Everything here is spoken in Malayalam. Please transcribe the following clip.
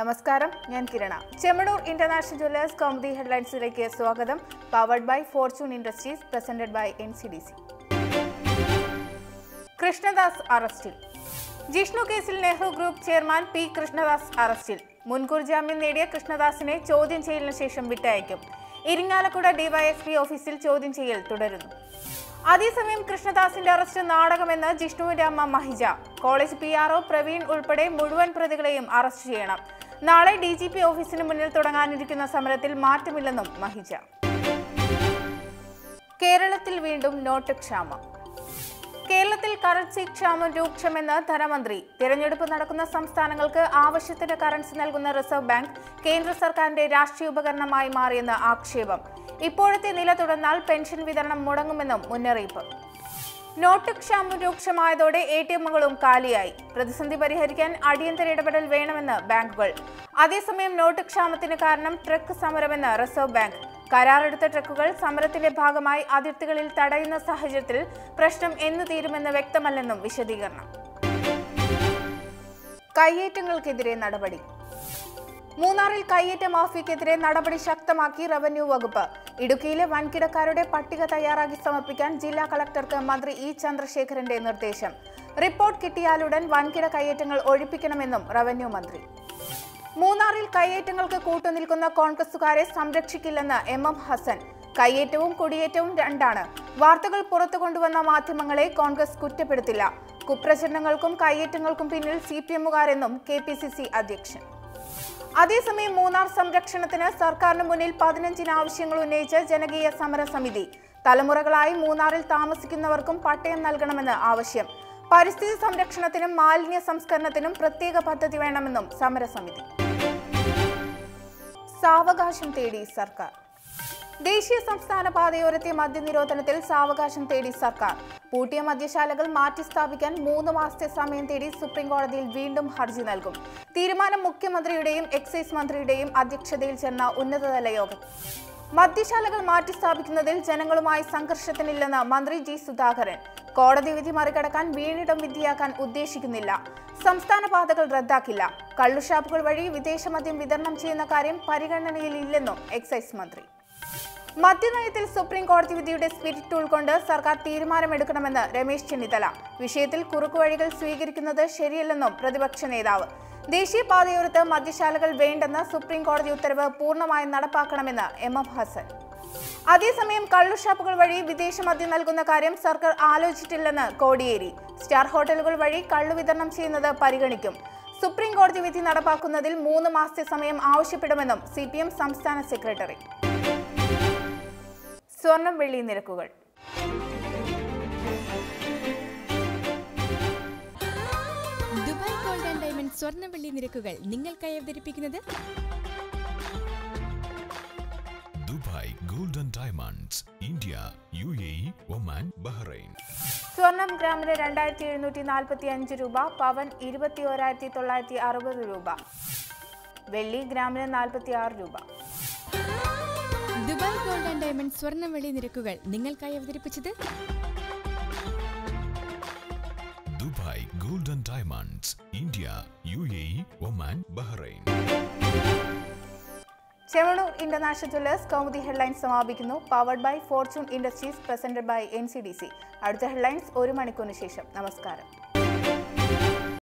നമസ്കാരം ഞാൻ കിരണ ചെമ്മണൂർ ഇന്റർനാഷണൽ ജ്വല്ലേഴ്സ് കൗമുദി ഹെഡ്ലൈൻസിലേക്ക് സ്വാഗതം powered by fortune industries presented by N C D C Krishnadas അറസ്റ്റിൽ ജിഷ്ണു കേസിൽ Nehru group chairman P Krishnadas അറസ്റ്റിൽ മുൻകൂർ ജാമ്യം നേടിയ കൃഷ്ണദാസിനെ ചോദ്യം ചെയ്യലിന് ശേഷം വിട്ടയക്കും ഇരിങ്ങാലക്കുട ഡിവൈഎസ്പി ഓഫീസിൽ ചോദ്യം ചെയ്യൽ തുടരുന്നു അതേസമയം കൃഷ്ണദാസിന്റെ അറസ്റ്റ് നാടകമെന്ന് ജിഷ്ണുവിന്റെ അമ്മ Mahija college P RO Praveen ഉൾപ്പെടെ മുഴുവൻ പ്രതികളെയും അറസ്റ്റ് ചെയ്യണം നാളെ ഡി ജി പി ഓഫീസിന് മുന്നിൽ തുടങ്ങാനിരിക്കുന്ന സമരത്തിൽ മാറ്റമില്ലെന്നും മഹിജ കേരളത്തിൽ വീണ്ടും നോട്ട് ക്ഷാമം കേരളത്തിൽ കറൻസി ക്ഷാമം രൂക്ഷമെന്ന് ധനമന്ത്രി തിരഞ്ഞെടുപ്പ് നടക്കുന്ന സംസ്ഥാനങ്ങൾക്ക് ആവശ്യത്തിന് കറൻസി നൽകുന്ന റിസർവ് ബാങ്ക് കേന്ദ്ര സർക്കാരിന്റെ രാഷ്ട്രീയ ഉപകരണമായി മാറിയെന്ന് ആക്ഷേപം ഇപ്പോഴത്തെ നില തുടർന്നാൽ പെൻഷൻ വിതരണം മുടങ്ങുമെന്നും മുന്നറിയിപ്പ് നോട്ട് ക്ഷാമം രൂക്ഷമായതോടെ എ ടി എമ്മുകളും കാലിയായി പ്രതിസന്ധി പരിഹരിക്കാൻ അടിയന്തര ഇടപെടൽ വേണമെന്ന് ബാങ്കുകൾ അതേസമയം നോട്ട് ക്ഷാമത്തിന് കാരണം ട്രക്ക് സമരമെന്ന് റിസർവ് ബാങ്ക് കരാറെടുത്ത ട്രക്കുകൾ സമരത്തിന്റെ ഭാഗമായി അതിർത്തികളിൽ തടയുന്ന സാഹചര്യത്തിൽ പ്രശ്നം എന്നു തീരുമെന്ന് വ്യക്തമല്ലെന്നും വിശദീകരണം കയ്യേറ്റങ്ങൾക്കെതിരെ നടപടി മൂന്നാറിൽ കയ്യേറ്റ മാഫിയക്കെതിരെ നടപടി ശക്തമാക്കി റവന്യൂ വകുപ്പ് ഇടുക്കിയിലെ വൻകിടക്കാരുടെ പട്ടിക തയ്യാറാക്കി സമർപ്പിക്കാൻ ജില്ലാ കളക്ടർക്ക് മന്ത്രി ഇ ചന്ദ്രശേഖരന്റെ നിർദ്ദേശം റിപ്പോർട്ട് കിട്ടിയാലുടൻ വൻകിട കയ്യേറ്റങ്ങൾ ഒഴിപ്പിക്കണമെന്നും റവന്യൂ മന്ത്രി മൂന്നാറിൽ കയ്യേറ്റങ്ങൾക്ക് കൂട്ടുനിൽക്കുന്ന കോൺഗ്രസുകാരെ സംരക്ഷിക്കില്ലെന്ന് എം എം ഹസൻ കയ്യേറ്റവും കുടിയേറ്റവും രണ്ടാണ് വാർത്തകൾ പുറത്തു കൊണ്ടുവന്ന മാധ്യമങ്ങളെ കോൺഗ്രസ് കുറ്റപ്പെടുത്തില്ല കുപ്രചരണങ്ങൾക്കും കയ്യേറ്റങ്ങൾക്കും പിന്നിൽ സി പി എമ്മുകാരെന്നും കെ പി സി സി അധ്യക്ഷൻ അതേസമയം മൂന്നാർ സംരക്ഷണത്തിന് സർക്കാരിന് മുന്നിൽ പതിനഞ്ചിന് ആവശ്യങ്ങൾ ഉന്നയിച്ച് ജനകീയ സമരസമിതി തലമുറകളായി മൂന്നാറിൽ താമസിക്കുന്നവർക്കും പട്ടയം നൽകണമെന്ന് ആവശ്യം പരിസ്ഥിതി സംരക്ഷണത്തിനും മാലിന്യ സംസ്കരണത്തിനും പ്രത്യേക പദ്ധതി വേണമെന്നും സമരസമിതി സാവകാശം തേടി സർക്കാർ ദേശീയ സംസ്ഥാന പാതയോരത്തെ മദ്യനിരോധനത്തിൽ സാവകാശം തേടി സർക്കാർ പൂട്ടിയ മദ്യശാലകൾ മാറ്റി സ്ഥാപിക്കാൻ മൂന്ന് മാസത്തെ സമയം തേടി സുപ്രീം കോടതിയിൽ വീണ്ടും ഹർജി നൽകും തീരുമാനം മുഖ്യമന്ത്രിയുടെയും എക്സൈസ് മന്ത്രിയുടെയും അധ്യക്ഷതയിൽ ചേർന്ന ഉന്നതതല യോഗം മദ്യശാലകൾ മാറ്റി സ്ഥാപിക്കുന്നതിൽ ജനങ്ങളുമായി സംഘർഷത്തിനില്ലെന്ന് മന്ത്രി ജി സുധാകരൻ കോടതി വിധി മറികടക്കാൻ വീണിടം വിധിയാക്കാൻ ഉദ്ദേശിക്കുന്നില്ല സംസ്ഥാന പാതകൾ റദ്ദാക്കില്ല കള്ളുഷാപ്പുകൾ വഴി വിദേശ മദ്യം വിതരണം ചെയ്യുന്ന കാര്യം പരിഗണനയിലില്ലെന്നും എക്സൈസ് മന്ത്രി മദ്യനയത്തിൽ സുപ്രീം കോടതി വിധിയുടെ സ്പിരിറ്റ് ഉൾക്കൊണ്ട് സർക്കാർ തീരുമാനമെടുക്കണമെന്ന് രമേശ് ചെന്നിത്തല വിഷയത്തിൽ കുറുക്കുവഴികൾ സ്വീകരിക്കുന്നത് ശരിയല്ലെന്നും പ്രതിപക്ഷ നേതാവ് ദേശീയപാതയോരത്ത് മദ്യശാലകൾ വേണ്ടെന്ന സുപ്രീം കോടതി ഉത്തരവ് പൂർണ്ണമായും നടപ്പാക്കണമെന്ന് എം എം ഹസൻ അതേസമയം കള്ളുഷാപ്പുകൾ വഴി വിദേശ മദ്യം നൽകുന്ന കാര്യം സർക്കാർ ആലോചിച്ചിട്ടില്ലെന്ന് കോടിയേരി സ്റ്റാർ ഹോട്ടലുകൾ വഴി കള്ളു വിതരണം ചെയ്യുന്നത് പരിഗണിക്കും സുപ്രീം കോടതി വിധി നടപ്പാക്കുന്നതിൽ മൂന്ന് മാസത്തെ സമയം ആവശ്യപ്പെടുമെന്നും സി സംസ്ഥാന സെക്രട്ടറി സ്വർണം വെള്ളി നിരക്കുകൾ ദുബായ് ഗോൾഡ് ആൻഡ് ഡയമണ്ട് സ്വർണ്ണ വെള്ളി നിരക്കുകൾ നിങ്ങൾക്കായി അവതരിപ്പിക്കുന്നത് Dubai golden diamonds India U A E Oman Bahrain സ്വർണം ഗ്രാമിന് രണ്ടായിരത്തി എഴുന്നൂറ്റി നാൽപ്പത്തി അഞ്ച് രൂപ പവൻ ഇരുപത്തി ഓരായിരത്തി തൊള്ളായിരത്തി അറുപത് രൂപ വെള്ളി ഗ്രാമിന് നാൽപ്പത്തി ആറ് രൂപ ദുബായ് ഗോൾഡ് ആൻഡ് ഡയമണ്ട് സ്വർണ്ണ വെള്ളി നിരക്കുകൾ നിങ്ങൾക്കായി അവതരിപ്പിച്ചത് Dubai golden diamonds India U A E Oman Bahrain Chemmanur international jewellers Kaumudi headlines സമാപിക്കുന്നു powered by fortune industries presented by N C D C അടുത്ത ഹെഡ്ലൈൻസ് ഒരു മണിക്കൂറിന് ശേഷം നമസ്കാരം